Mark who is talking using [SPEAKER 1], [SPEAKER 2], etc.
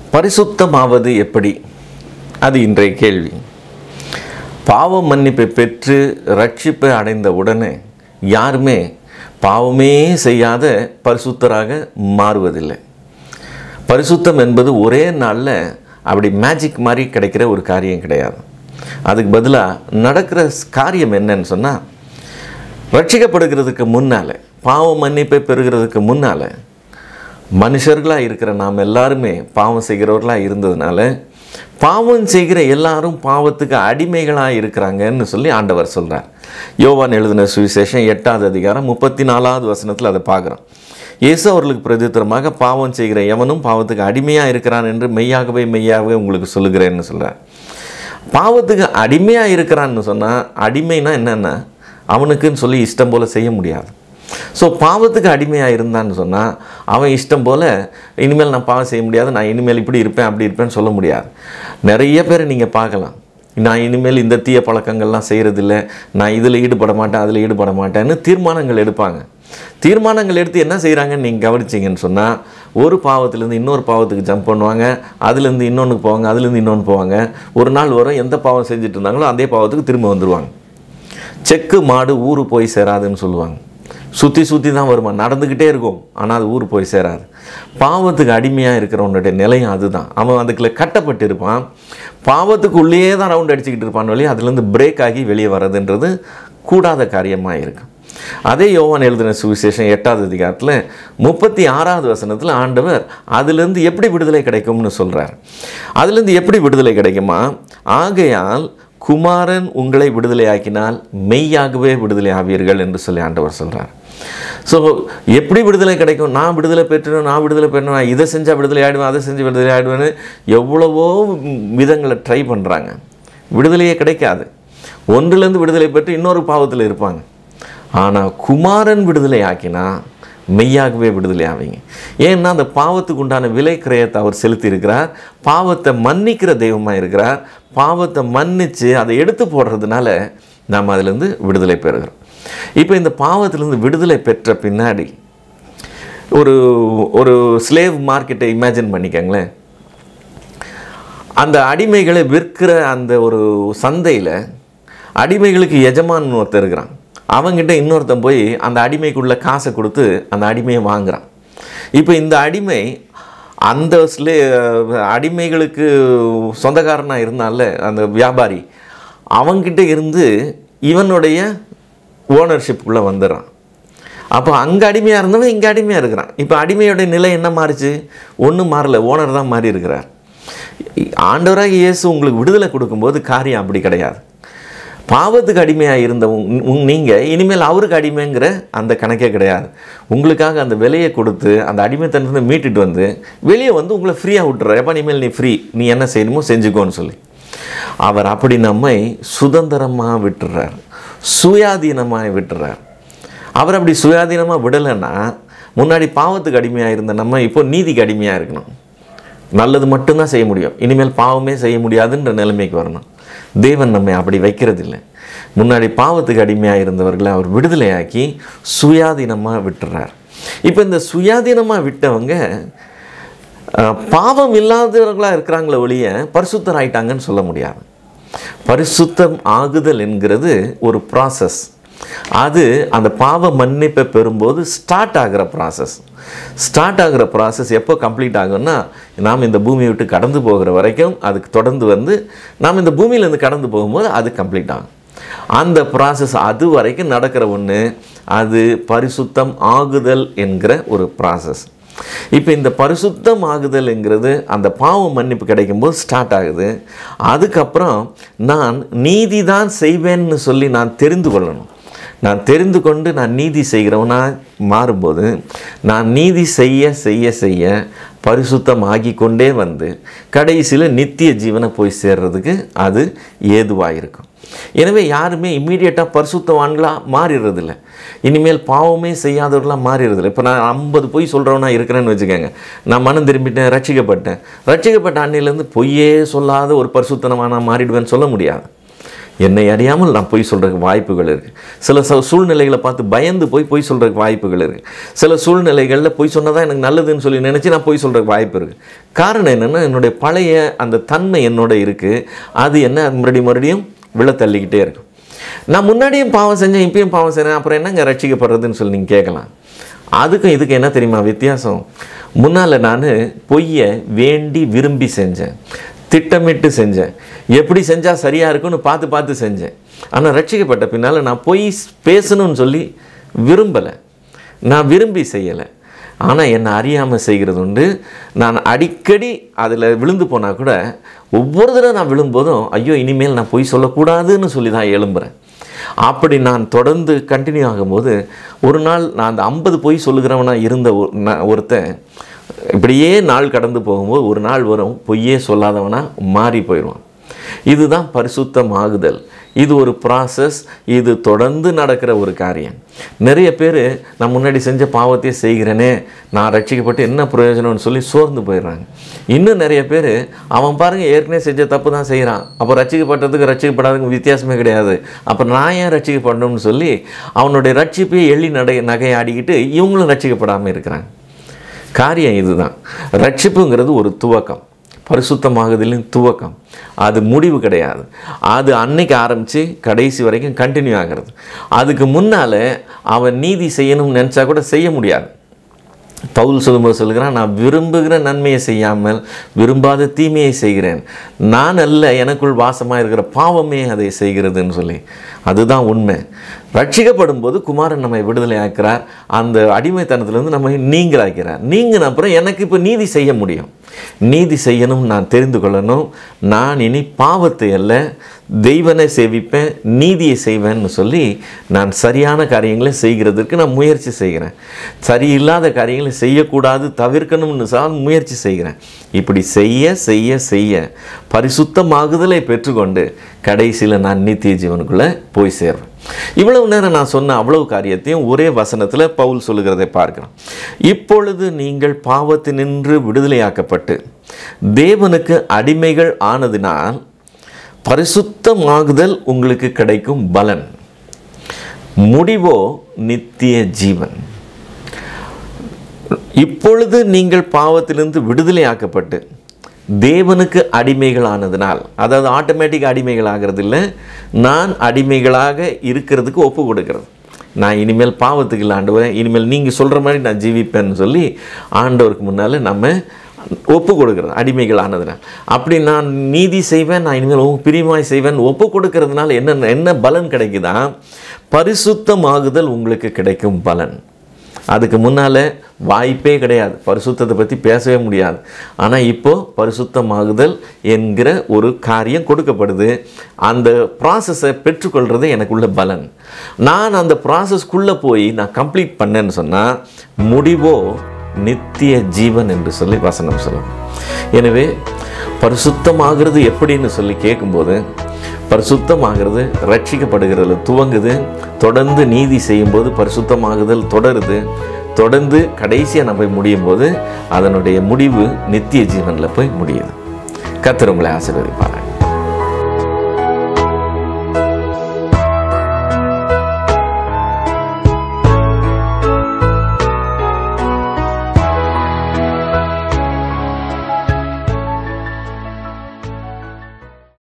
[SPEAKER 1] பரிசுத்தமாவது எப்படி அது இன்றைய கேள்வி பாவ மன்னிப்பை பெற்று ரட்சிப்பை அடைந்த உடனே யாருமே பாவமே செய்யாத பரிசுத்தராக மாறுவதில்லை பரிசுத்தம் என்பது ஒரே நாளில் அப்படி மேஜிக் மாதிரி கிடைக்கிற ஒரு காரியம் கிடையாது அதுக்கு பதிலாக நடக்கிற காரியம் என்னன்னு சொன்னால் ரட்சிக்கப்படுகிறதுக்கு முன்னால் பாவ மன்னிப்பை பெறுகிறதுக்கு முன்னால் மனுஷர்களாக இருக்கிற நாம் எல்லாருமே பாவம் செய்கிறவர்களாக இருந்ததுனால பாவம் செய்கிற எல்லாரும் பாவத்துக்கு அடிமைகளாக இருக்கிறாங்கன்னு சொல்லி ஆண்டவர் சொல்கிறார் யோவான் எழுதின சுவிசேஷம் எட்டாவது அதிகாரம் முப்பத்தி நாலாவது வசனத்தில் அதை பார்க்குறோம் இயேசு அவர்களுக்கு பிரதித்திரமாக பாவம் செய்கிற எவனும் பாவத்துக்கு அடிமையாக இருக்கிறான் என்று மெய்யாகவே மெய்யாகவே உங்களுக்கு சொல்லுகிறேன்னு சொல்கிறார் பாவத்துக்கு அடிமையாக இருக்கிறான்னு சொன்னால் அடிமைனா என்னென்னா அவனுக்குன்னு சொல்லி இஷ்டம் போல் செய்ய முடியாது ஸோ பாவத்துக்கு அடிமையாக இருந்தான்னு சொன்னால் அவன் இஷ்டம் போல் இனிமேல் நான் பாவம் செய்ய முடியாது நான் இனிமேல் இப்படி இருப்பேன் அப்படி இருப்பேன்னு சொல்ல முடியாது நிறைய பேர் நீங்கள் பார்க்கலாம் நான் இனிமேல் இந்த தீய பழக்கங்கள்லாம் செய்கிறதில்ல நான் இதில் ஈடுபட மாட்டேன் அதில் ஈடுபட மாட்டேன்னு தீர்மானங்கள் எடுப்பாங்க தீர்மானங்கள் எடுத்து என்ன செய்கிறாங்கன்னு நீங்கள் கவனிச்சிங்கன்னு சொன்னால் ஒரு பாவத்திலேருந்து இன்னொரு பாவத்துக்கு ஜம்ப் பண்ணுவாங்க அதுலேருந்து இன்னொன்று போவாங்க அதுலேருந்து இன்னொன்று போவாங்க ஒரு நாள் வரும் எந்த பாவம் செஞ்சுட்டு இருந்தாங்களோ அதே பாவத்துக்கு திரும்ப வந்துடுவாங்க செக்கு மாடு ஊரு போய் சேராதுன்னு சொல்லுவாங்க சுற்றி சுற்றி தான் வருமா நடந்துக்கிட்டே இருக்கும் ஆனால் அது ஊர் போய் சேராது பாவத்துக்கு அடிமையாக இருக்கிறவனுடைய நிலையம் அதுதான் அவன் அதுக்குள்ள கட்டப்பட்டு இருப்பான் பாவத்துக்குள்ளேயே தான் ரவுண்ட் அடிச்சுக்கிட்டு இருப்பான் வழி அதுலேருந்து பிரேக் ஆகி வெளியே வர்றதுன்றது கூடாத காரியமாக இருக்கும் அதே யோவான் எழுதின சுவிசேஷம் எட்டாவது அதிகாரத்தில் முப்பத்தி ஆறாவது வசனத்தில் ஆண்டவர் அதுலேருந்து எப்படி விடுதலை கிடைக்கும்னு சொல்கிறார் அதுலேருந்து எப்படி விடுதலை கிடைக்குமா ஆகையால் குமாரன் உங்களை விடுதலையாக்கினால் மெய்யாகவே விடுதலை ஆவீர்கள் என்று சொல்லி ஆண்டவர் சொல்கிறார் ஸோ எப்படி விடுதலை கிடைக்கும் நான் விடுதலை பெற்றணும் நான் விடுதலை பெறணும் நான் இதை செஞ்சால் விடுதலை ஆகிடுவேன் அதை செஞ்சு விடுதலை ஆகிடுவேன்னு எவ்வளவோ விதங்களை ட்ரை பண்ணுறாங்க விடுதலையே கிடைக்காது ஒன்றுலேருந்து விடுதலை பெற்று இன்னொரு பாவத்தில் இருப்பாங்க ஆனால் குமாரன் விடுதலை ஆக்கினா மெய்யாகவே விடுதலை ஆவீங்க ஏன்னா அந்த பாவத்துக்கு உண்டான விலை கிரயத்தை அவர் செலுத்தி இருக்கிறார் பாவத்தை மன்னிக்கிற தெய்வமாக இருக்கிறார் பாவத்தை மன்னித்து அதை எடுத்து போடுறதுனால நாம் அதிலேருந்து விடுதலை பெறுகிறோம் இப்போ இந்த பாவத்திலேருந்து விடுதலை பெற்ற பின்னாடி ஒரு ஒரு ஸ்லேவ் மார்க்கெட்டை இமேஜின் பண்ணிக்கங்களேன் அந்த அடிமைகளை விற்கிற அந்த ஒரு சந்தையில் அடிமைகளுக்கு எஜமான் ஒருத்தர் இருக்கிறான் அவங்கிட்ட இன்னொருத்தன் போய் அந்த அடிமைக்குள்ள காசை கொடுத்து அந்த அடிமையை வாங்குறான் இப்போ இந்த அடிமை அந்த ஸ்லே அடிமைகளுக்கு சொந்தக்காரனாக இருந்தால அந்த வியாபாரி அவங்கிட்ட இருந்து இவனுடைய ஓனர்ஷிப்புக்குள்ளே வந்துடுறான் அப்போ அங்கே அடிமையாக இருந்தவன் இங்கே அடிமையாக இருக்கிறான் இப்போ அடிமையோடைய நிலை என்ன மாறுச்சு ஒன்றும் மாறல ஓனர் தான் மாறி இருக்கிறார் ஆண்டவராக இயேசு உங்களுக்கு விடுதலை கொடுக்கும்போது காரியம் அப்படி கிடையாது பாவத்துக்கு அடிமையாக இருந்த நீங்கள் இனிமேல் அவருக்கு அடிமைங்கிற அந்த கணக்கே கிடையாது உங்களுக்காக அந்த விலையை கொடுத்து அந்த அடிமைத்தனத்தை மீட்டுட்டு வந்து வெளியே வந்து உங்களை ஃப்ரீயாக விட்டுறாரு எப்போ இனிமேல் நீ ஃப்ரீ நீ என்ன செய்யணுமோ செஞ்சுக்கோன்னு சொல்லி அவர் அப்படி நம்மை சுதந்திரமாக விட்டுறார் சுயாதீனமாக விட்டுறார் அவர் அப்படி சுயாதீனமாக விடலைன்னா முன்னாடி பாவத்துக்கு அடிமையாக இருந்த நம்ம இப்போ நீதிக்கு அடிமையாக இருக்கணும் நல்லது மட்டும்தான் செய்ய முடியும் இனிமேல் பாவமே செய்ய முடியாதுன்ற நிலைமைக்கு வரணும் தேவன் நம்மை அப்படி வைக்கிறதில்லை முன்னாடி பாவத்துக்கு அடிமையாக இருந்தவர்களை அவர் விடுதலையாக்கி சுயாதீனமாக விட்டுறார் இப்போ இந்த சுயாதீனமாக விட்டவங்க பாவம் இல்லாதவர்களாக இருக்கிறாங்களே ஒழிய பரிசுத்தர் ஆயிட்டாங்கன்னு சொல்ல முடியாது பரிசுத்தம் ஆகுதல் என்கிறது ஒரு ப்ராசஸ் அது அந்த பாவ மன்னிப்பை பெறும்போது ஸ்டார்ட் ஆகிற ப்ராசஸ் ஸ்டார்ட் ஆகிற ப்ராசஸ் எப்போ கம்ப்ளீட் ஆகும்னா நாம் இந்த பூமியை விட்டு கடந்து போகிற வரைக்கும் அதுக்கு தொடர்ந்து வந்து நாம் இந்த பூமியிலேருந்து கடந்து போகும்போது அது கம்ப்ளீட் ஆகும் அந்த ப்ராசஸ் அது வரைக்கும் நடக்கிற ஒன்று அது பரிசுத்தம் ஆகுதல் என்கிற ஒரு ப்ராசஸ் இப்போ இந்த பரிசுத்தம் ஆகுதல்ங்கிறது அந்த பாவ மன்னிப்பு கிடைக்கும்போது ஸ்டார்ட் ஆகுது அதுக்கப்புறம் நான் நீதி தான் செய்வேன்னு சொல்லி நான் தெரிந்து கொள்ளணும் நான் தெரிந்து கொண்டு நான் நீதி செய்கிறவனாக மாறும்போது நான் நீதி செய்ய செய்ய செய்ய பரிசுத்தம் ஆகி கொண்டே வந்து கடைசியில் நித்திய ஜீவனை போய் சேர்றதுக்கு அது ஏதுவாக இருக்கும் எனவே யாருமே இம்மீடியட்டாக பரிசுத்தவான்களாக மாறிடுறதில்ல இனிமேல் பாவமே செய்யாதவர்களாக மாறிடுறதில்ல இப்போ நான் ஐம்பது பொய் சொல்கிறவனா இருக்கிறேன்னு வச்சுக்கோங்க நான் மனம் திரும்பிட்டேன் ரட்சிக்கப்பட்டேன் ரட்சிக்கப்பட்ட அன்னையிலேருந்து பொய்யே சொல்லாத ஒரு பரிசுத்தனமாக நான் மாறிடுவேன்னு சொல்ல முடியாது என்னை அறியாமல் நான் பொய் சொல்கிறதுக்கு வாய்ப்புகள் இருக்குது சில ச சூழ்நிலைகளை பார்த்து பயந்து போய் பொய் சொல்கிறதுக்கு வாய்ப்புகள் இருக்குது சில சூழ்நிலைகளில் பொய் சொன்னதான் எனக்கு நல்லதுன்னு சொல்லி நினச்சி நான் பொய் சொல்கிறதுக்கு வாய்ப்பு இருக்குது காரணம் என்னென்னா என்னுடைய பழைய அந்த தன்மை என்னோட இருக்குது அது என்ன அது மறுபடியும் மறுபடியும் விழ தள்ளிக்கிட்டே இருக்கும் நான் முன்னாடியும் பாவம் செஞ்சேன் இப்பயும் பாவம் செய்கிறேன் அப்புறம் என்னங்க ரட்சிக்கப்படுறதுன்னு சொல்லி நீங்கள் கேட்கலாம் அதுக்கும் இதுக்கு என்ன தெரியுமா வித்தியாசம் முன்னால் நான் பொய்யை வேண்டி விரும்பி செஞ்சேன் திட்டமிட்டு செஞ்சேன் எப்படி செஞ்சால் சரியாக இருக்கும்னு பார்த்து பார்த்து செஞ்சேன் ஆனால் ரட்சிக்கப்பட்ட பின்னால் நான் பொய் பேசணும்னு சொல்லி விரும்பலை நான் விரும்பி செய்யலை ஆனால் என்னை அறியாமல் செய்கிறது உண்டு நான் அடிக்கடி அதில் விழுந்து போனால் கூட ஒவ்வொரு தடவை நான் விழும்போதும் ஐயோ இனிமேல் நான் பொய் சொல்லக்கூடாதுன்னு சொல்லி தான் எழும்புறேன் அப்படி நான் தொடர்ந்து கண்டினியூ ஆகும்போது ஒரு நாள் நான் அந்த ஐம்பது பொய் சொல்லுகிறவனாக இருந்த ஒரு- நான் ஒருத்தன் இப்படியே நாள் கடந்து போகும்போது ஒரு நாள் வரும் பொய்யே சொல்லாதவனா மாறி போயிடுவான் இதுதான் பரிசுத்தமாகுதல் இது ஒரு ப்ராசஸ் இது தொடர்ந்து நடக்கிற ஒரு காரியம் நிறைய பேர் நான் முன்னாடி செஞ்ச பாவத்தையே செய்கிறேனே நான் ரட்சிக்கப்பட்டு என்ன பிரயோஜனம்னு சொல்லி சோர்ந்து போயிடுறாங்க இன்னும் நிறைய பேர் அவன் பாருங்க ஏற்கனவே செஞ்ச தப்பு தான் செய்கிறான் அப்போ ரட்சிக்கப்பட்டதுக்கு ரட்சிக்கப்படாததுக்கு வித்தியாசமே கிடையாது அப்போ நான் ஏன் ரட்சிக்கப்படணும்னு சொல்லி அவனுடைய ரட்சிப்பையே எள்ளி நடை நகையாடிக்கிட்டு இவங்களும் ரட்சிக்கப்படாமல் இருக்கிறாங்க காரியம் இதுதான் ரட்சிப்புங்கிறது ஒரு துவக்கம் பரிசுத்தமாகுதலின் துவக்கம் அது முடிவு கிடையாது அது அன்னைக்கு ஆரம்பித்து கடைசி வரைக்கும் கண்டினியூ ஆகிறது அதுக்கு முன்னால் அவன் நீதி செய்யணும்னு நினச்சா கூட செய்ய முடியாது பவுல் சொல்லும்போது சொல்லுகிறான் நான் விரும்புகிற நன்மையை செய்யாமல் விரும்பாத தீமையை செய்கிறேன் நான் அல்ல எனக்குள் வாசமாக இருக்கிற பாவமே அதை செய்கிறதுன்னு சொல்லி அதுதான் உண்மை ரட்சிக்கப்படும் போது குமாரன் நம்மை விடுதலை ஆக்கிறார் அந்த அடிமைத்தனத்திலிருந்து நம்மை நீங்களாக்கிறார் நீங்கின அப்புறம் எனக்கு இப்போ நீதி செய்ய முடியும் நீதி செய்யணும் நான் தெரிந்து கொள்ளணும் நான் இனி பாவத்தை அல்ல தெய்வனை சேவிப்பேன் நீதியை செய்வேன்னு சொல்லி நான் சரியான காரியங்களை செய்கிறதுக்கு நான் முயற்சி செய்கிறேன் சரியில்லாத காரியங்களை செய்யக்கூடாது தவிர்க்கணும்னு சார் முயற்சி செய்கிறேன் இப்படி செய்ய செய்ய செய்ய பரிசுத்தமாகுதலை பெற்றுக்கொண்டு கடைசியில் நான் நித்திய ஜீவனுக்குள்ளே போய் சேர்வேன் இவ்வளவு நேரம் நான் சொன்ன அவ்வளவு காரியத்தையும் ஒரே வசனத்தில் பவுல் சொல்லுகிறதை பார்க்கிறோம் இப்பொழுது நீங்கள் பாவத்தினின்று விடுதலையாக்கப்பட்டு தேவனுக்கு அடிமைகள் ஆனதினால் பரிசுத்தமாகுதல் உங்களுக்கு கிடைக்கும் பலன் முடிவோ நித்திய ஜீவன் இப்பொழுது நீங்கள் பாவத்திலிருந்து விடுதலையாக்கப்பட்டு தேவனுக்கு அடிமைகளானதினால் அதாவது ஆட்டோமேட்டிக் அடிமைகள் ஆகிறது இல்லை நான் அடிமைகளாக இருக்கிறதுக்கு ஒப்பு கொடுக்கிறது நான் இனிமேல் பாவத்துக்கு இல்லை ஆண்டவரே இனிமேல் நீங்கள் சொல்கிற மாதிரி நான் ஜீவிப்பேன்னு சொல்லி ஆண்டவருக்கு முன்னால் நம்ம ஒப்பு கொடுக்கிறது அடிமைகள் ஆனதுனால் அப்படி நான் நீதி செய்வேன் நான் இனிமேல் உம் பிரியமாய் செய்வேன் ஒப்பு கொடுக்கறதுனால என்ன என்ன பலன் கிடைக்குதா பரிசுத்தமாகுதல் உங்களுக்கு கிடைக்கும் பலன் அதுக்கு முன்னால் வாய்ப்பே கிடையாது பரிசுத்தத்தை பற்றி பேசவே முடியாது ஆனால் இப்போது பரிசுத்தமாகுதல் என்கிற ஒரு காரியம் கொடுக்கப்படுது அந்த ப்ராசஸை பெற்றுக்கொள்கிறது எனக்குள்ள பலன் நான் அந்த ப்ராசஸ்க்குள்ளே போய் நான் கம்ப்ளீட் பண்ணேன்னு சொன்னால் முடிவோ நித்திய ஜீவன் என்று சொல்லி வசனம் சொல்லும் எனவே பரிசுத்தமாகிறது எப்படின்னு சொல்லி கேட்கும்போது பரிசுத்தமாகிறது ரட்சிக்கப்படுகிறதுல துவங்குது தொடர்ந்து நீதி செய்யும்போது பரிசுத்தமாகுதல் தொடருது தொடர்ந்து கடைசியாக நம்ம போய் முடியும் போது அதனுடைய முடிவு நித்திய ஜீவனில் போய் முடியுது கர்த்தர் உங்களை ஆசீர்வதிப்பார்கள்